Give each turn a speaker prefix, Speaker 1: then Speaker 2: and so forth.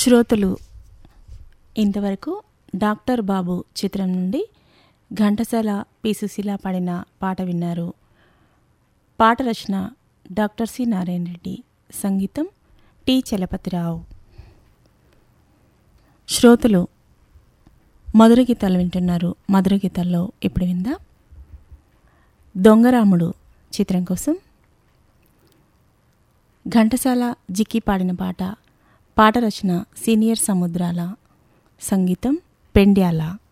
Speaker 1: శ్రోతలు ఇంతవరకు డాక్టర్ బాబు చిత్రం నుండి ఘంటసాల పి సుశీల పాడిన పాట విన్నారు పాట రచన డాక్టర్ సి నారాయణ రెడ్డి సంగీతం టి చలపతిరావు శ్రోతలు మధుర గీతాలు వింటున్నారు మధుర గీతాల్లో ఇప్పుడు విందా దొంగరాముడు చిత్రం కోసం ఘంటసాల జిక్కి పాడిన పాట పాట రచన సీనియర్ సముద్రాల సంగీతం పెండ్యాల